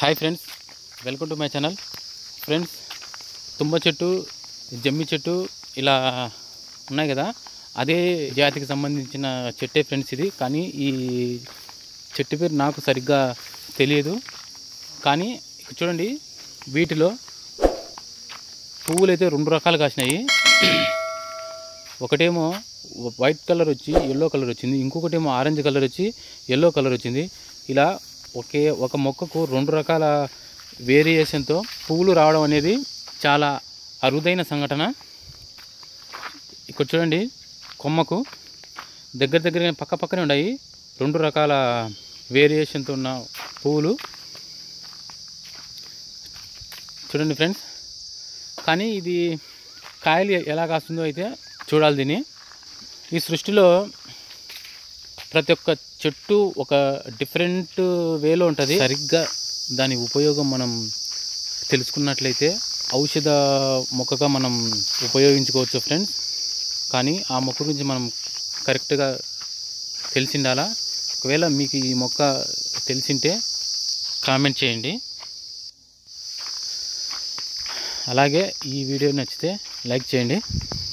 hi friends welcome to my channel friends తుమ్మ చెట్టు జమ్మి చెట్టు ఇలా ఉన్నాయి కదా అదే జాతికి సంబంధించిన చెట్టే ఫ్రెండ్స్ ఇది కానీ ఈ చెట్టు పేరు నాకు సరిగ్గా తెలియదు కానీ ఇక్కడ చూడండి వీటిలో పువ్వులు అయితే రెండు రకాలు కాసినాయి ఒకటేమో వైట్ కలర్ వచ్చి ఎల్లో కలర్ వచ్చింది ఇంకొకటేమో ఆరెంజ్ కలర్ వచ్చి ఎల్లో కలర్ వచ్చింది ఇలా ఒకే ఒక మొక్కకు రెండు రకాల వేరియేషన్తో పువ్వులు రావడం అనేది చాలా అరుదైన సంఘటన ఇక్కడ చూడండి కొమ్మకు దగ్గర దగ్గర పక్క పక్కనే ఉన్నాయి రెండు రకాల వేరియేషన్తో ఉన్న పువ్వులు చూడండి ఫ్రెండ్స్ కానీ ఇది కాయలు ఎలా కాస్తుందో అయితే చూడాలి దీన్ని ఈ సృష్టిలో ప్రతి ఒక్క చెట్టు ఒక డిఫరెంట్ వేలో ఉంటుంది సరిగ్గా దాని ఉపయోగం మనం తెలుసుకున్నట్లయితే ఔషధ మొక్కగా మనం ఉపయోగించుకోవచ్చు ఫ్రెండ్స్ కానీ ఆ మొక్క గురించి మనం కరెక్ట్గా తెలిసిండాలా ఒకవేళ మీకు ఈ మొక్క తెలిసింటే కామెంట్ చేయండి అలాగే ఈ వీడియో నచ్చితే లైక్ చేయండి